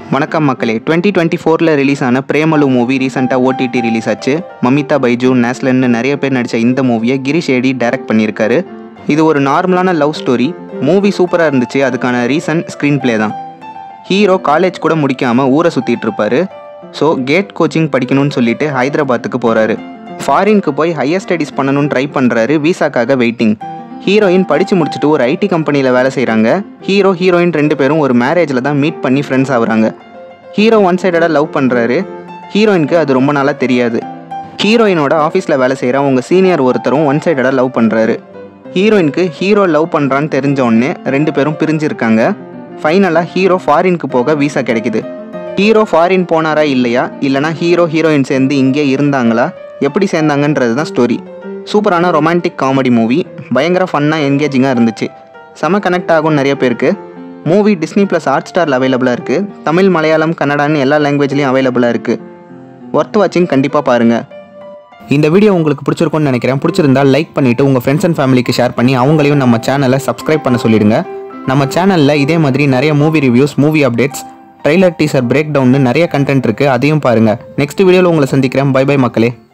வணக்கம் மக்களே twenty twenty ஃபோரில் ரிலீஸ் ஆன பிரேமலு மூவி ரீசெண்டாக ஓடிடி ரிலீஸ் ஆச்சு மமிதா பைஜு நேஸ்லன்னு நிறைய பேர் நடித்த இந்த மூவியை கிரீஷ் ஏடி டைரக்ட் பண்ணியிருக்காரு இது ஒரு நார்மலான லவ் ஸ்டோரி மூவி சூப்பராக இருந்துச்சு அதுக்கான ரீசன் ஸ்க்ரீன் ப்ளே தான் ஹீரோ காலேஜ் கூட முடிக்காமல் ஊரை சுற்றிட்டு இருப்பாரு ஸோ கேட் கோச்சிங் படிக்கணும்னு சொல்லிட்டு ஹைதராபாத்துக்கு போகிறாரு ஃபாரினுக்கு போய் ஹையர் ஸ்டடீஸ் பண்ணணும்னு ட்ரை பண்ணுறாரு விசாக்காக வெயிட்டிங் ஹீரோயின் படித்து முடிச்சுட்டு ஒரு ஐடி கம்பெனியில் வேலை செய்கிறாங்க ஹீரோ ஹீரோயின் ரெண்டு பேரும் ஒரு மேரேஜில் தான் மீட் பண்ணி ஃப்ரெண்ட்ஸ் ஆகுறாங்க ஹீரோ ஒன் சைடடாக லவ் பண்ணுறாரு ஹீரோயினுக்கு அது ரொம்ப நாளாக தெரியாது ஹீரோயினோட ஆஃபீஸில் வேலை செய்கிற அவங்க சீனியர் ஒருத்தரும் ஒன் சைடடாக லவ் பண்ணுறாரு ஹீரோயினுக்கு ஹீரோ லவ் பண்ணுறான்னு தெரிஞ்ச உடனே ரெண்டு பேரும் பிரிஞ்சிருக்காங்க ஃபைனலாக ஹீரோ ஃபாரினுக்கு போக வீசா கிடைக்குது ஹீரோ ஃபாரின் போனாரா இல்லையா இல்லைனா ஹீரோ ஹீரோயின் சேர்ந்து இங்கே இருந்தாங்களா எப்படி சேர்ந்தாங்கன்றது தான் ஸ்டோரி சூப்பரான ரொமான்டிக் காமெடி மூவி பயங்கர ஃபன்னாக என்கேஜிங்காக இருந்துச்சு செம கனெக்ட் ஆகும் நிறைய பேருக்கு மூவி டிஸ்னி ப்ளஸ் ஹாட் ஸ்டாரில் அவைலபிளாக இருக்குது தமிழ் மலையாளம் கன்னடான்னு எல்லா லாங்குவேஜ்லேயும் அவைலபிளாக இருக்குது ஒர்த் வாட்சிங் கண்டிப்பாக பாருங்கள் இந்த வீடியோ உங்களுக்கு பிடிச்சிருக்கும்னு நினைக்கிறேன் பிடிச்சிருந்தா லைக் பண்ணிவிட்டு உங்கள் ஃப்ரெண்ட்ஸ் அண்ட் ஃபேமிலிக்கு ஷேர் பண்ணி அவங்களையும் நம்ம சேனலை சப்ஸ்கிரைப் பண்ண சொல்லிடுங்க நம்ம சேனலில் இதே மாதிரி நிறைய movie reviews movie updates trailer teaser break டவுன்னு நிறைய கண்டென்ட் இருக்குது அதையும் பாருங்கள் நெக்ஸ்ட் வீடியோவில் உங்களை சந்திக்கிறேன் பை பை மக்களே